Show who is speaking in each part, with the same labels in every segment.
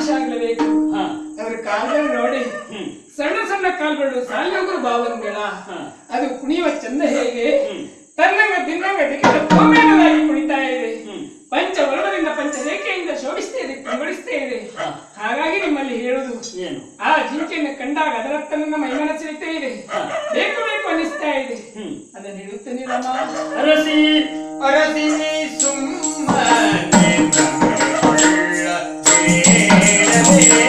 Speaker 1: ಆಗ್ಲೇಬೇಕು
Speaker 2: ಹಾ
Speaker 1: ಅದ್ರ ಕಾಲ್ಗಳು ನೋಡಿ
Speaker 2: ಹ್ಮ್
Speaker 1: ಸಣ್ಣ ಸಣ್ಣ ಕಾಲ್ಗಳು ಸಾಲಿನಗುರು ಭಾವನ್ಗಳ
Speaker 2: ಹಾ.
Speaker 1: ಅದು ಕುಣಿಯುವ ಚಂದ ಹೇಗೆ
Speaker 2: ಹ್ಮ್.
Speaker 1: ತನ್ನಂಗ ದಿನ್ನಂಗ ದಿಕ್ಕಿನ ಕೋಮೇನವಾಗಿ ಕುಣಿತಾ ಇದೆ
Speaker 2: ಹ್ಮ್.
Speaker 1: ಪಂಚವರ್ಣದಿಂದ ಪಂಚರೇಖೆಯಿಂದ ಶೋಭಿಸ್ತಾ ಇದೆ ಕಂಗೊಳಿಸ್ತಾ ಇದೆ
Speaker 2: ಹಾ.
Speaker 1: ಹಾಗಾಗಿ ನಿಮ್ಮಲ್ಲಿ ಹೇಳುದು
Speaker 2: ಏನು
Speaker 1: ಆ ಜಿಂಕೆಯನ್ನು ಕಂಡಾಗ ಅದರತ್ತ ನನ್ನ ಮೈಮನ ಸೆಳಿತಾ ಇದೆ
Speaker 2: ಹಾ.
Speaker 1: ಬೇಕು ಬೇಕು ಅನ್ನಿಸ್ತಾ ಇದೆ
Speaker 2: ಹ್ಮ್
Speaker 1: ಅದನ್ನು ಹೇಳುತ್ತೇನೆ ರಾಮ
Speaker 2: ಅರಸಿ
Speaker 3: ಅರಸಿನಿ ಸುಮ್ಮನೆ ಬ್ರಹ್ಮಕೊಳ್ಳ ಬೇಡವೇ.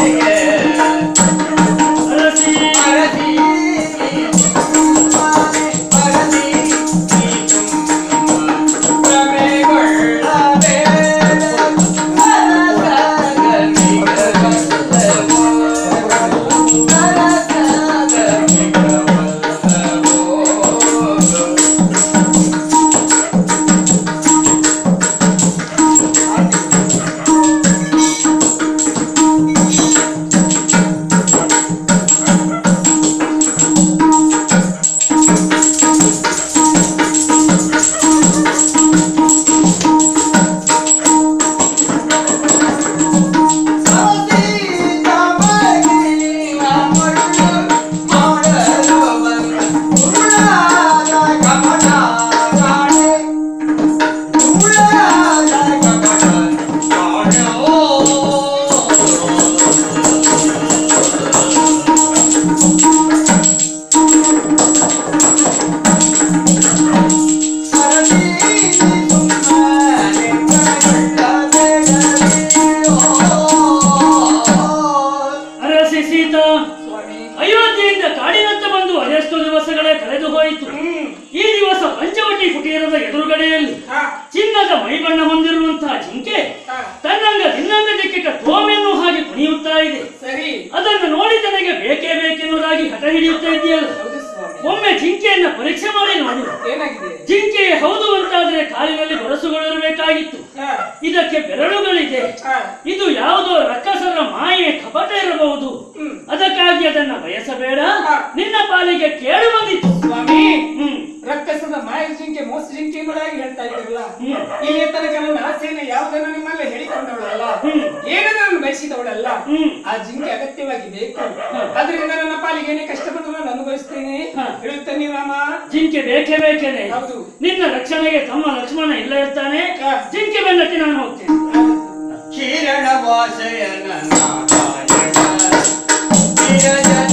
Speaker 2: ಅರಸಿ
Speaker 3: ಅರಸಿ ಸುಮ್ಮನೆ, ಅರಸಿ ಸುಮ್ಮನೆ ಭ್ರಮೆಗೊಳ್ಳಬೇಡ.
Speaker 2: ಅರಸಿ ಸೀತಾ
Speaker 1: ಸ್ವಾಮಿ
Speaker 2: ಅಯೋಧ್ಯೆಯಿಂದ ಕಾಡಿನತ್ತ ಬಂದು ಅದೆಷ್ಟು ದಿವಸಗಳೇ ಕಳೆದು ಹೋಯಿತು
Speaker 1: ಹ್ಮ್
Speaker 2: ಈ ದಿವಸ ಪಂಚವಟಿ ಕುಟೀರದ ಎದುರುಗಡೆಯಲ್ಲಿ
Speaker 1: ಹಾ
Speaker 2: ಚಿನ್ನದ ಮೈಬಣ್ಣ ಹೊಂದಿರುವಂತಹ ಜಿಂಕೆ
Speaker 1: ಹಾ
Speaker 2: ತನ್ನಂಗ ದಿನ್ನಂಗ ದಿಕ್ಕಿಟ ತೋಮೆನ್ನು ಹಾಗೆ ಕುಣಿಯುತ್ತಾ ಇದೆ
Speaker 1: ಸರಿ
Speaker 2: ಅದನ್ನು ನೋಡಿ ತನಗೆ ಬೇಕೇ ಬೇಕೆನ್ನುವುದಾಗಿ ಹಠ ಹಿಡಿಯುತ್ತಾ ಇದೆಯಲ್ಲ
Speaker 1: ಹೌದು ಸ್ವಾಮಿ
Speaker 2: ಒಮ್ಮೆ ಜಿಂಕೆಯನ್ನ ಪರೀಕ್ಷೆ ಮಾಡಿ ನೋಡು
Speaker 1: ಏನಾಗಿದೆ
Speaker 2: ಜಿಂಕೆ ಹೌದು ಅಂತಾದ್ರೆ ಕಾಲಿನಲ್ಲಿ ಗೊರಸುಗಳಿರಬೇಕಾಗಿತ್ತು
Speaker 1: ಹಾ
Speaker 2: ಇದಕ್ಕೆ ಬೆರಳುಗಳಿದೆ
Speaker 1: ಹಾ
Speaker 2: ಇದು ಯಾವುದೋ ರಕ್ಕಸರ ಮಾಯೆ ಕಪಟ ಇರಬಹುದು
Speaker 1: ಹ್ಮ್.
Speaker 2: ಅದಕ್ಕಾಗಿ ಅದನ್ನ ಬಯಸಬೇಡ
Speaker 1: ಹಾ.
Speaker 2: ನಿನ್ನ ಪಾಲಿಗೆ ಕೇಳು ಬಂದಿತ್ತು
Speaker 1: ಸ್ವಾಮಿ
Speaker 2: ಹ್ಮ್
Speaker 1: ರಕ್ಕಸದ ಮಾಯ ಜಿಂಕೆ ಮೋಸ ಜಿಂಕೆ ಎಂಬುದಾಗಿ ಹೇಳ್ತಾ ಇದ್ದೀರಲ್ಲ
Speaker 2: ಹ್ಮ್.
Speaker 1: ಇಲ್ಲಿಯ ತನಕ ನನ್ನ ಆಸೆಯನ್ನು ಯಾವುದನ್ನು ನಿಮ್ಮಲ್ಲೇ ಹೇಳಿಕೊಂಡವಳಲ್ಲ
Speaker 2: ಹ್ಮ್.
Speaker 1: ಏನನ್ನು ನಾನು ಬಯಸಿದವಳಲ್ಲ
Speaker 2: ಹ್ಮ್.
Speaker 1: ಆ ಜಿಂಕೆ ಅಗತ್ಯವಾಗಿ ಬೇಕು ಅದರಿಂದ ನನ್ನ ಪಾಲಿಗೆ ಏನೇ ಕಷ್ಟಪಟ್ಟು ನಾನು ಅನುಭವಿಸ್ತೇನೆ
Speaker 2: ಹಾ.
Speaker 1: ಹೇಳುತ್ತೇನೆ ರಾಮ
Speaker 2: ಜಿಂಕೆ ಬೇಕೇ ಬೇಕೇನೆ
Speaker 1: ಹೌದು.
Speaker 2: ನಿನ್ನ ರಕ್ಷಣೆಗೆ ತಮ್ಮ ಲಕ್ಷ್ಮಣ ಇಲ್ಲ ಇರ್ತಾನೆ
Speaker 1: ಹಾ.
Speaker 2: ಜಿಂಕೆ ಬೆನ್ನಟ್ಟಿ ನಾನು ಹೋಗ್ತೇನೆ
Speaker 3: ಕಿರಣ ವಾಸಯನ ನಾರಾಯಣ ಚಿರಜನ